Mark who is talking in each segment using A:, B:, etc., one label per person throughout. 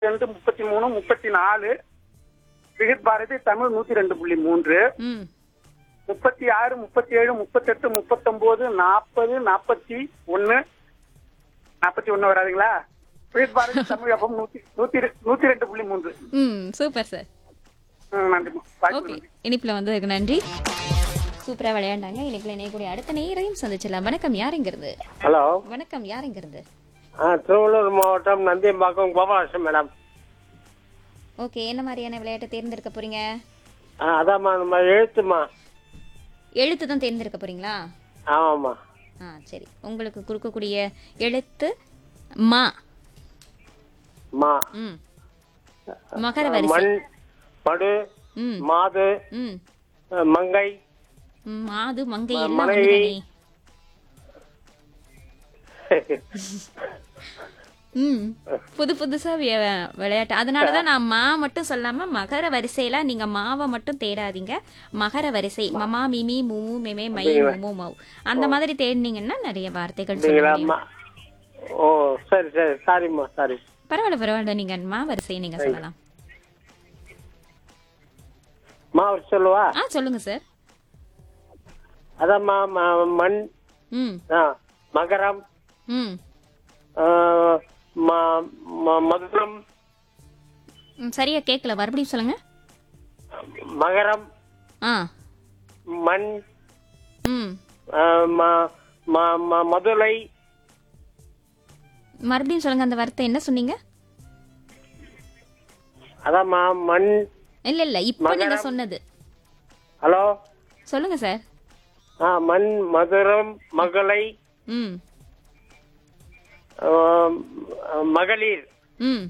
A: ரெண்டு முப்பத்தி மூணு முப்பத்தி நாலு விகித் பாரதி தமிழ் நூத்தி ரெண்டு புள்ளி மூன்று
B: ம்
A: முப்பத்தி ஆறு முப்பத்தி ஏழு முப்பத்தெட்டு முப்பத்தொன்பது நாற்பது நாற்பத்தி ஒன்னு நாற்பத்தி ஒன்னு வராதுங்களா விகித் பாரதி தமிழ் அப்பம் நூத்தி நூத்தி ரெ- நூத்தி ரெண்டு புள்ளி மூன்று
B: ம் சூப்பர் சார்
A: ம், நன்றிம்மா வாய்ப்பு
B: ஓகே
A: நன்றி
B: இனிப்புல வந்ததுக்கு நன்றி சூப்பரா விளையாண்டாங்க இனிப்புல இணையக்கூடிய அடுத்த நேரையும் சந்திச்சிடலாம் வணக்கம் யாருங்கிறது
C: ஹலோ
B: வணக்கம் யாருங்கிறது
C: ஆ திருவள்ளூர் மாவட்டம் நந்தியம்பாக்கம் கோபாலகிருஷ்ணன் மேடம்
B: ஓகே என்ன மாதிரியான விளையாட்டை தேர்ந்தெடுக்க போறீங்க
C: ஆ அதாம்மா நம்ம எழுத்துமா
B: எழுத்து தான் தேர்ந்தெடுக்க போறீங்களா
C: ஆமாம்மா
B: ஆ சரி உங்களுக்கு கொடுக்கக்கூடிய எழுத்து மா
C: மா
B: ம் மகர வரிசை
C: மண் மடு
B: ம்
C: மாது
B: ம்
C: அஹ், மங்கை
B: ம், மாது மங்கை
C: ம-
B: எல்லாம்
C: மனைவி.
B: ஒண்ணுதானே? ம் புது புதுசா வி- விளையாட்டு அதனாலதான் நான் மா மட்டும் சொல்லாம மகர வரிசையில நீங்க மாவை மட்டும் தேடாதீங்க மகர வரிசை மமா மிமி முமு மெமே மை முமு மௌ அந்த மாதிரி தேடினீங்கன்னா நிறைய வார்த்தைகள் சொல்ல
C: அப்படிங்களா
B: முடியும்
C: மா ஓ சரி சரி சாரிம்மா சாரி
B: பரவாயில்ல பரவாயில்ல நீங்க மா வரிசை நீங்க சொல்லலாம்
C: மா ஒரு சொல்லவா
B: ஆ சொல்லுங்க சார்
C: அதாம்மா ம- மண்
B: ம்
C: ஆ மகரம்
B: ம்
C: ஆ, ம- ம- மதுரம்
B: ம், சரியா கேட்கல மறுபடியும் சொல்லுங்க
C: மகரம்
B: ஆ
C: மண்
B: ம்
C: ஆ, ம- ம- ம- மதுரை
B: மறுபடியும் சொல்லுங்க அந்த வார்த்தை என்ன சொன்னீங்க
C: அதாம்மா மண்
B: இல்ல இல்ல இப்போ நீங்க சொன்னது
C: ஹலோ
B: சொல்லுங்க சார்
C: ஆ மண் மதுரம் மகளை
B: ம்
C: ஆம், மகளிர்
B: ம்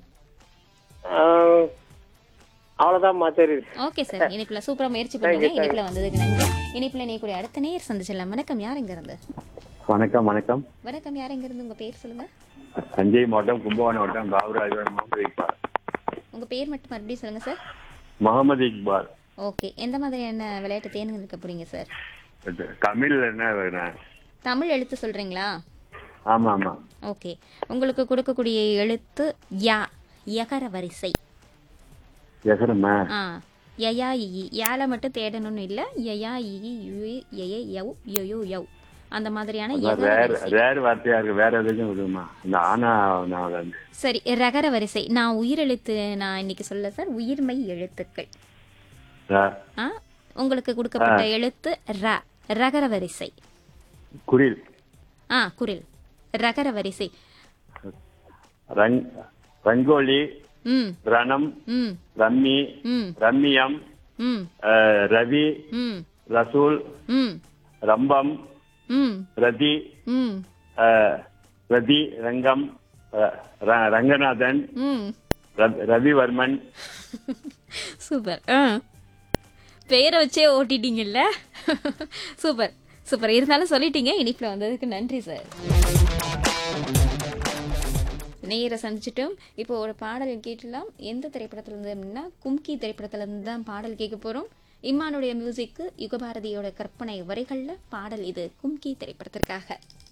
C: அவ்வளவுதான்மா தெரியுது
B: ஓகே சார் இனிப்புல சூப்பரா முயற்சி பண்ணீங்க இனிப்புல வந்ததுக்கு நன்றி இனிப்புல நீ கூட அடுத்த நேர் சந்திச்சிடலாம் வணக்கம் யார் எங்க இருந்து
D: வணக்கம் வணக்கம்
B: வணக்கம் யார் எங்க இருந்து உங்க பேர் சொல்லுங்க
D: தஞ்சை மாவட்டம் கும்பகோணம் மாவட்டம் காவராஜ் முகமது இக்பால்
B: உங்க பேர் மட்டும் மறுபடியும் சொல்லுங்க சார்
D: முகமது இக்பால்
B: ஓகே எந்த மாதிரியான விளையாட்டு தேர்ந்தெடுக்க போறீங்க சார்
D: இது தமிழ்ல என்ன வேணும்
B: தமிழ் எழுத்து சொல்றீங்களா
D: ஆமா ஆமா
B: ஓகே உங்களுக்கு கொடுக்கக்கூடிய எழுத்து யா யகர வரிசை
D: எசரம்மா
B: ஆ யயா இ யால மட்டும் தேடணும்னு இல்ல யயா இ யு எய யவ் யொயோ யவ் அந்த மாதிரியான யகர
D: வேற
B: வரிசை
D: வேற வார்த்தையா இருக்கு வேற எதுக்கும் விடுமா இந்த ஆனா நான் வந்து
B: சரி ரகர வரிசை நான் உயிரெழுத்து நான் இன்னைக்கு சொல்ல சார் உயிர்மை எழுத்துக்கள்
D: ர-
B: ஆ உங்களுக்கு கொடுக்கப்பட்ட எழுத்து ர ரகர வரிசை
D: குரில்
B: ஆ குரில் ரகர வரிசை
D: ரங் ரங்கோலி
B: ம்
D: ரணம்
B: ம்
D: ரம்மி
B: ம்
D: ரம்மியம்
B: ம்
D: அஹ், ரவி
B: ம்
D: ரசூல்
B: ம்
D: ரம்பம்
B: ம்
D: ரதி
B: ம்
D: அஹ், ரதி ரங்கம் அஹ், ர- ரங்கநாதன்
B: ம்
D: ரவி- ரவிவர்மன்
B: சூப்பர் ஆ பெயரை வச்சே ஓட்டிட்டீங்கல்ல சூப்பர் சூப்பர் இருந்தாலும் சொல்லிட்டீங்க இனிப்பில் வந்ததுக்கு நன்றி சார் நேர சந்திச்சிட்டோம் இப்போ ஒரு பாடல் கேட்டலாம் எந்த திரைப்படத்துல இருந்து அப்படின்னா கும்கி திரைப்படத்துல இருந்து தான் பாடல் கேட்க போறோம் இம்மானுடைய மியூசிக்கு யுகபாரதியோட கற்பனை வரிகள்ல பாடல் இது கும்கி திரைப்படத்திற்காக